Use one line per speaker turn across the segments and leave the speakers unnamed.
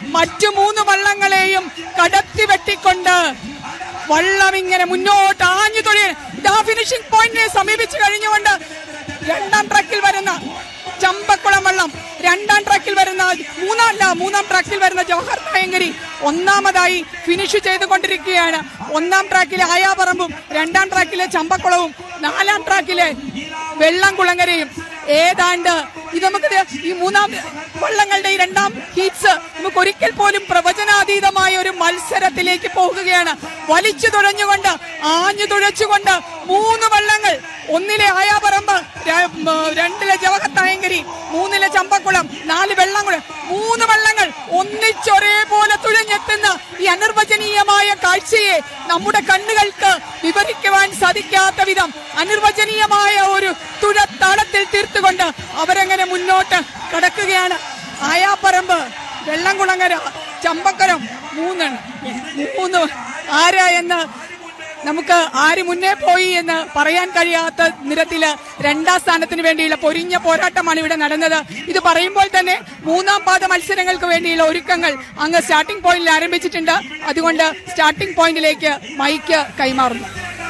മറ്റു മൂന്ന് വള്ളങ്ങളെയും കടത്തി വെട്ടിക്കൊണ്ട് വള്ളം ഇങ്ങനെ മുന്നോട്ട് ആഞ്ഞു തൊഴി ഇതാ ഫിനിഷിംഗ് പോയിന്റിനെ സമീപിച്ചു കഴിഞ്ഞുകൊണ്ട് രണ്ടാം ട്രാക്കിൽ വരുന്ന ചമ്പക്കുളം വള്ളം രണ്ടാം ട്രാക്കിൽ വരുന്ന മൂന്നാം അല്ല മൂന്നാം ട്രാക്കിൽ വരുന്ന ജവഹർ നായങ്കരി ഒന്നാമതായി ഫിനിഷ് ചെയ്തുകൊണ്ടിരിക്കുകയാണ് ഒന്നാം ട്രാക്കിലെ ആയാപറമ്പും രണ്ടാം ട്രാക്കിലെ ചമ്പക്കുളവും നാലാം ട്രാക്കിലെ വെള്ളംകുളങ്ങരയും ഏതാണ്ട് ഇത് നമുക്ക് ദേ ഈ മൂന്നാം വള്ളങ്ങളുടെ ഈ രണ്ടാം ഹീറ്റ്സ് നമുക്ക് ഒരിക്കൽ പോലും പ്രവചനാതീതമായ ഒരു മത്സരത്തിലേക്ക് പോകുകയാണ് വലിച്ചു തുഴഞ്ഞുകൊണ്ട് ആഞ്ഞു തുഴച്ചുകൊണ്ട് മൂന്ന് വള്ളങ്ങൾ ഒന്നിലെ ആയാപറമ്പ് ര- ഉം, രണ്ടിലെ ജവഹത്തായങ്കരി മൂന്നിലെ ചമ്പക്കുളം നാല് വെള്ളംകുളം മൂന്ന് വള്ളങ്ങൾ ഒന്നിച്ചൊരേപോലെ തുഴഞ്ഞെത്തുന്ന ഈ അനിർവചനീയമായ കാഴ്ചയെ നമ്മുടെ കണ്ണുകൾക്ക് വിവരിക്കുവാൻ സാധിക്കാത്ത വിധം അനിർവചനീയമായ ഒരു തുഴത്താളത്തിൽ തീർത്തുകൊണ്ട് അവരങ്ങനെ മുന്നോട്ട് കടക്കുകയാണ് ആയാപ്പറമ്പ് വെള്ളംകുളങ്ങര ചമ്പക്കരം മൂന്നെണ്ണം മൂന്ന് ആരാ എന്ന് നമുക്ക് ആര് മുന്നേ പോയി എന്ന് പറയാൻ കഴിയാത്ത നിരത്തില് രണ്ടാം സ്ഥാനത്തിന് വേണ്ടിയുള്ള പൊരിഞ്ഞ പോരാട്ടമാണ് ഇവിടെ നടന്നത് ഇത് പറയുമ്പോൾ തന്നെ മൂന്നാം പാദ മത്സരങ്ങൾക്ക് വേണ്ടിയുള്ള ഒരുക്കങ്ങൾ അങ്ങ് സ്റ്റാർട്ടിംഗ് പോയിന്റിൽ ആരംഭിച്ചിട്ടുണ്ട് അതുകൊണ്ട് സ്റ്റാർട്ടിംഗ് പോയിന്റിലേക്ക് മൈക്ക് കൈമാറുന്നു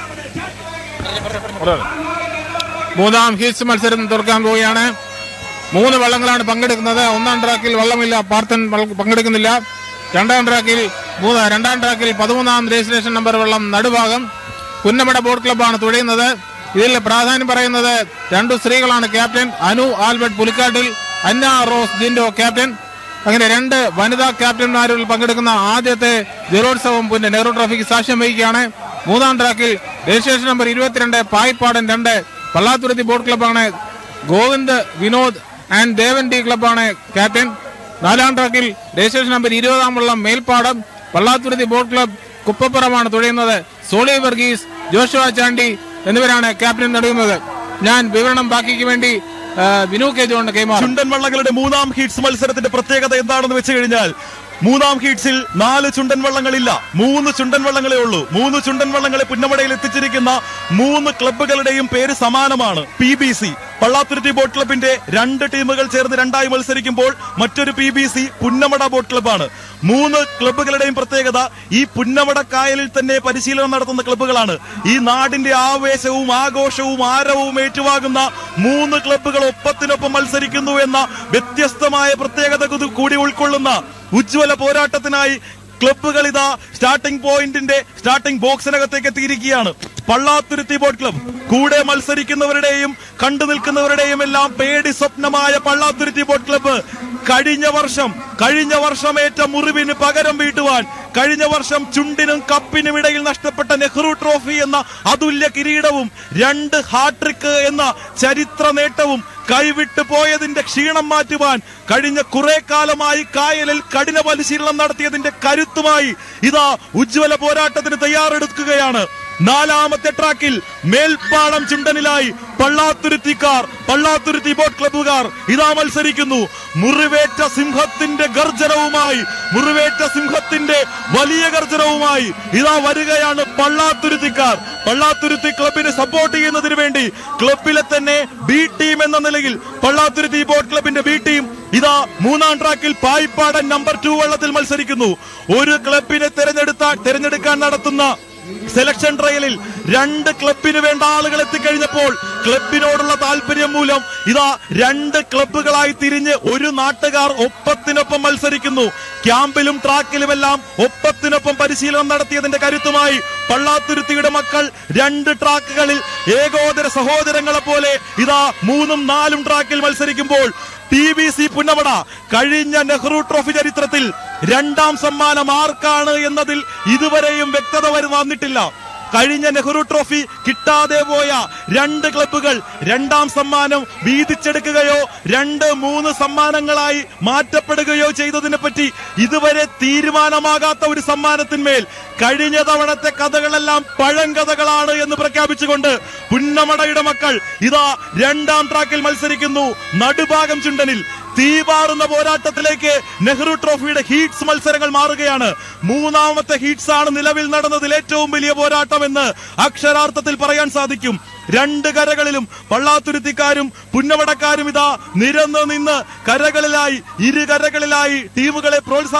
മൂന്നാം ഹീറ്റ്സ് മത്സരം തുറക്കാൻ പോവുകയാണ് മൂന്ന് വള്ളങ്ങളാണ് പങ്കെടുക്കുന്നത് ഒന്നാം ട്രാക്കിൽ വള്ളമില്ല പാർത്ഥൻ വള്ള- പങ്കെടുക്കുന്നില്ല രണ്ടാം ട്രാക്കിൽ മൂന്ന് രണ്ടാം ട്രാക്കിൽ പതിമൂന്നാം രജിസ്ട്രേഷൻ നമ്പർ വള്ളം നടുഭാഗം പുന്നമട ബോട്ട് ക്ലബ്ബാണ് തുഴയുന്നത് ഇതിൽ പ്രാധാന്യം പറയുന്നത് രണ്ടു സ്ത്രീകളാണ് ക്യാപ്റ്റൻ അനു ആൽബർട്ട് പുലിക്കാട്ടിൽ അന്ന റോസ് ജിൻഡോ ക്യാപ്റ്റൻ അങ്ങനെ രണ്ട് വനിതാ ക്യാപ്റ്റന്മാരിൽ പങ്കെടുക്കുന്ന ആദ്യത്തെ ജലോത്സവം പിന്നെ നെഹ്റു ട്രോഫിക്ക് സാക്ഷ്യം വഹിക്കുകയാണ് മൂന്നാം ട്രാക്കിൽ രജിസ്ട്രേഷൻ നമ്പർ ഇരുപത്തിരണ്ട് പായിപ്പാടൻ രണ്ട് പള്ളാത്തുരുത്തി ബോട്ട് ക്ലബ്ബാണ് ഗോവിന്ദ് വിനോദ് ആൻഡ് ദേവൻ ഡി ക്ലബ്ബാണ് ക്യാപ്റ്റൻ നാലാം ട്രാക്കിൽ രജിസ്ട്രേഷൻ നമ്പർ ഇരുപതാം വള്ളം മേൽപ്പാടം പള്ളാത്തുരുത്തി ബോട്ട് ക്ലബ് കുപ്പപ്പുറമാണ് തുഴയുന്നത് സോളി വർഗീസ് ജോഷുവ ചാണ്ടി എന്നിവരാണ് ക്യാപ്റ്റൻ നൽകുന്നത് ഞാൻ വിവരണം ബാക്കിക്ക് വേണ്ടി ആ, വിനു കെ ജോണിന് കൈമാറും
ചുണ്ടൻ വള്ളങ്ങളുടെ മൂന്നാം ഹീറ്റ്സ് മത്സരത്തിന്റെ പ്രത്യേകത എന്താണെന്ന് വെച്ച് കഴിഞ്ഞാൽ മൂന്നാം ഹീറ്റ്സിൽ നാല് ചുണ്ടൻ വള്ളങ്ങളില്ല മൂന്ന് ചുണ്ടൻ വള്ളങ്ങളേ ഉള്ളൂ മൂന്ന് ചുണ്ടൻ വള്ളങ്ങളെ പുന്നമടയിൽ എത്തിച്ചിരിക്കുന്ന മൂന്ന് ക്ലബ്ബുകളുടെയും പേര് സമാനമാണ് P B C Pallathuruthy boat ക്ലബിന്റെ രണ്ട് ടീമുകൾ ചേർന്ന് രണ്ടായി മത്സരിക്കുമ്പോൾ മറ്റൊരു P B C Punnamada boat ക്ലബ്ബാണ് മൂന്ന് ക്ലബ്ബുകളുടെയും പ്രത്യേകത ഈ പുന്നമട കായലിൽ തന്നെ പരിശീലനം നടത്തുന്ന ക്ലബ്ബുകളാണ് ഈ നാടിന്റെ ആവേശവും ആഘോഷവും ആരവവും ഏറ്റുവാകുന്ന മൂന്ന് ക്ലബ്ബുകൾ ഒപ്പത്തിനൊപ്പം മത്സരിക്കുന്നു എന്ന വ്യത്യസ്തമായ പ്രത്യേകത കുതു- കൂടി ഉൾക്കൊള്ളുന്ന ഉജ്ജ്വല പോരാട്ടത്തിനായി ക്ലബ്ബുകൾ ഇതാ സ്റ്റാർട്ടിംഗ് പോയിന്റിന്റെ സ്റ്റാർട്ടിംഗ് ബോക്സിനകത്തേക്ക് എത്തിയിരിക്കുകയാണ് പള്ളാത്തുരുത്തി ബോട്ട് ക്ലബ് കൂടെ മത്സരിക്കുന്നവരുടെയും കണ്ടു നിൽക്കുന്നവരുടെയും എല്ലാം പേടി സ്വപ്നമായ പള്ളാത്തുരുത്തി ബോട്ട് ക്ലബ്ബ് കഴിഞ്ഞ വർഷം കഴിഞ്ഞ വർഷം ഏറ്റ മുറിവിന് പകരം വീട്ടുവാൻ കഴിഞ്ഞ വർഷം ചുണ്ടിനും കപ്പിനും ഇടയിൽ നഷ്ടപ്പെട്ട നെഹ്റു ട്രോഫി എന്ന അതുല്യ കിരീടവും രണ്ട് ഹാട്രിക്ക് എന്ന ചരിത്ര നേട്ടവും കൈവിട്ടു പോയതിന്റെ ക്ഷീണം മാറ്റുവാൻ കഴിഞ്ഞ കുറെ കാലമായി കായലിൽ കഠിന പരിശീലനം നടത്തിയതിന്റെ കരുത്തുമായി ഇതാ ഉജ്ജ്വല പോരാട്ടത്തിന് തയ്യാറെടുക്കുകയാണ് നാലാമത്തെ ട്രാക്കിൽ മേൽപ്പാടം ചുണ്ടനിലായി പള്ളാത്തുരുത്തിക്കാർ പള്ളാത്തുരുത്തി ബോട്ട് ക്ലബ്ബുകാർ ഇതാ മത്സരിക്കുന്നു മുറിവേറ്റ സിംഹത്തിന്റെ ഗർജനവുമായി മുറിവേറ്റ സിംഹത്തിന്റെ വലിയ ഗർജനവുമായി ഇതാ വരികയാണ് പള്ളാത്തുരുത്തിക്കാർ പള്ളാത്തുരുത്തി ക്ലബിന് സപ്പോർട്ട് ചെയ്യുന്നതിന് വേണ്ടി ക്ലബിലെ തന്നെ ബി ടീം എന്ന നിലയിൽ പള്ളാത്തുരുത്തി ബോട്ട് ക്ലബിന്റെ ബി ടീം ഇതാ മൂന്നാം ട്രാക്കിൽ പായിപ്പാടൻ നമ്പർ ടു വള്ളത്തിൽ മത്സരിക്കുന്നു ഒരു ക്ലബിനെ തെരഞ്ഞെടുത്താൻ തെരഞ്ഞെടുക്കാൻ നടത്തുന്ന സെലക്ഷൻ ട്രയലിൽ രണ്ട് ക്ലബിന് വേണ്ട ആളുകൾ എത്തിക്കഴിഞ്ഞപ്പോൾ ക്ലബിനോടുള്ള താല്പര്യം മൂലം ഇതാ രണ്ട് ക്ലബുകളായി തിരിഞ്ഞ് ഒരു നാട്ടുകാർ ഒപ്പത്തിനൊപ്പം മത്സരിക്കുന്നു ക്യാമ്പിലും ട്രാക്കിലുമെല്ലാം ഒപ്പത്തിനൊപ്പം പരിശീലനം നടത്തിയതിന്റെ കരുത്തുമായി പള്ളാത്തുരുത്തിയുടെ മക്കൾ രണ്ട് ട്രാക്കുകളിൽ ഏകോദര സഹോദരങ്ങളെ പോലെ ഇതാ മൂന്നും നാലും ട്രാക്കിൽ മത്സരിക്കുമ്പോൾ ടി ബി സി പുന്നമട കഴിഞ്ഞ നെഹ്റു ട്രോഫി ചരിത്രത്തിൽ രണ്ടാം സമ്മാനം ആർക്കാണ് എന്നതിൽ ഇതുവരെയും വ്യക്തത വരു- വന്നിട്ടില്ല കഴിഞ്ഞ നെഹ്റു ട്രോഫി കിട്ടാതെ പോയ രണ്ട് ക്ലബ്ബുകൾ രണ്ടാം സമ്മാനം വീതിച്ചെടുക്കുകയോ രണ്ട് മൂന്ന് സമ്മാനങ്ങളായി മാറ്റപ്പെടുകയോ ചെയ്തതിനെ പറ്റി ഇതുവരെ തീരുമാനമാകാത്ത ഒരു സമ്മാനത്തിന്മേൽ കഴിഞ്ഞ തവണത്തെ കഥകളെല്ലാം പഴങ്കഥകളാണ് എന്ന് പ്രഖ്യാപിച്ചുകൊണ്ട് പുന്നമടയുടെ മക്കൾ ഇതാ രണ്ടാം ട്രാക്കിൽ മത്സരിക്കുന്നു നടുഭാഗം ചുണ്ടനിൽ തീപാറുന്ന പോരാട്ടത്തിലേക്ക് നെഹ്റു ട്രോഫിയുടെ ഹീറ്റ്സ് മത്സരങ്ങൾ മാറുകയാണ് മൂന്നാമത്തെ ഹീറ്റ്സ് ആണ് നിലവിൽ നടന്നതിൽ ഏറ്റവും വലിയ പോരാട്ടമെന്ന് അക്ഷരാർത്ഥത്തിൽ പറയാൻ സാധിക്കും രണ്ട് കരകളിലും പള്ളാത്തുരുത്തിക്കാരും പുന്നമടക്കാരും ഇതാ നിരന്ന് നിന്ന് കരകളിലായി ഇരു കരകളിലായി ടീമുകളെ പ്രോത്സാഹി